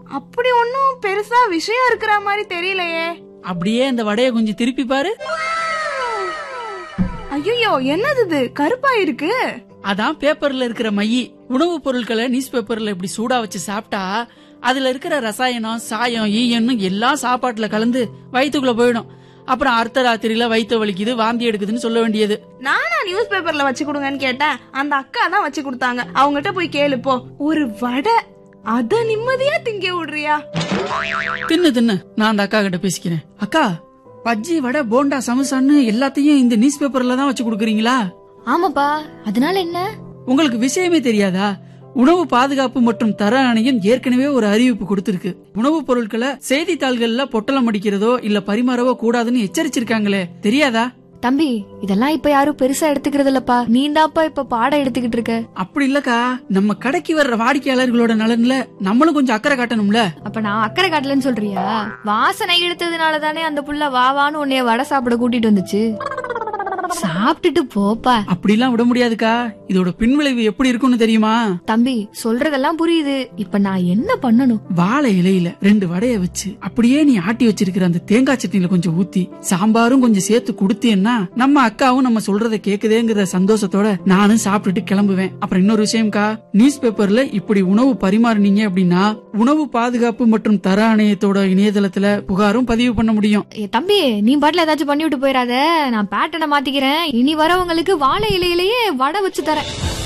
அப்படி ஒன்னும் பெருசா விஷயம் இருக்கிற மாதிரி தெரியலையே அப்படியே அந்த வடைய கொஞ்சம் திருப்பி பாரு ஐயோ என்னது இது கருப்பா இருக்கு அதான் பேப்பர்ல இருக்கிற மையி உணவுப் பொருட்களை நியூஸ் பேப்பர்ல இப்படி சூடா வச்சு சாப்பிட்டா அதுல இருக்கிற ரசாயனம் சாயம் ஈயன்னு எல்லாம் சாப்பாட்டுல கலந்து வயித்துக்குள்ள போயிடும் அப்புறம் அர்த்த ராத்திரியில வயிற்று வலிக்குது வாந்தி எடுக்குதுன்னு சொல்ல வேண்டியது நானா நியூஸ் பேப்பர்ல வச்சு கொடுங்கன்னு கேட்டேன் அந்த அக்கா தான் வச்சு கொடுத்தாங்க அவங்ககிட்ட போய் கேளு போ ஒரு வடை அத நிம்மதியா திங்க விடுறியா தின்னு தின்னு நான் அந்த அக்கா கிட்ட பேசிக்கிறேன் அக்கா பஜ்ஜி வடை போண்டா சமோசான்னு எல்லாத்தையும் இந்த நியூஸ் பேப்பர்ல தான் வச்சு கொடுக்குறீங்களா ஆமாப்பா அதனால என்ன உங்களுக்கு விஷயமே தெரியாதா உணவு பாதுகாப்பு மற்றும் தர ஆணையம் ஏற்கனவே ஒரு அறிவிப்பு கொடுத்திருக்கு உணவுப் பொருட்களை செய்தித்தாள்கள்ல பொட்டலம் அடிக்கிறதோ இல்ல பரிமாறவோ கூடாதுன்னு எச்சரிச்சிருக்காங்களே தெரியாதா தம்பி இதெல்லாம் இப்ப யாரும் பெருசா எடுத்துக்கிறது இல்லப்பா நீ தான்ப்பா இப்ப பாடம் எடுத்துக்கிட்டு இருக்க அப்படி இல்லக்கா நம்ம கடைக்கு வர்ற வாடிக்கையாளர்களோட நலன்ல நம்மளும் கொஞ்சம் அக்கறை காட்டணும்ல அப்ப நான் அக்கறை காட்டலன்னு சொல்றியா வாசனை எடுத்ததுனால தானே அந்த புள்ள வா வான்னு உன்னைய வடை சாப்பிட கூட்டிட்டு வந்துச்சு சாப்பிட்டுட்டு போப்பா அப்படிலாம் விட முடியாதுக்கா இதோட பின்விளைவு எப்படி இருக்கும்னு தெரியுமா தம்பி சொல்றதெல்லாம் புரியுது இப்ப நான் என்ன பண்ணணும் வாழை இலையில ரெண்டு வடைய வச்சு அப்படியே நீ ஆட்டி வச்சிருக்கிற அந்த தேங்காய் சட்னியில கொஞ்சம் ஊத்தி சாம்பாரும் கொஞ்சம் சேர்த்து கொடுத்தேன்னா நம்ம அக்காவும் நம்ம சொல்றத கேக்குதேங்கிற சந்தோஷத்தோட நானும் சாப்பிட்டுட்டு கிளம்புவேன் அப்புறம் இன்னொரு விஷயம்க்கா நியூஸ் பேப்பர்ல இப்படி உணவு பரிமாறுனீங்க அப்படின்னா உணவு பாதுகாப்பு மற்றும் தர ஆணையத்தோட இணையதளத்துல புகாரும் பதிவு பண்ண முடியும் ஏ தம்பி நீ பாட்டுல ஏதாச்சும் பண்ணி விட்டு போயிடாத நான் பேட்டனை மாத்திக்கிறேன் இனி வரவங்களுக்கு வாழை இலையிலேயே வடை வச்சு தரேன்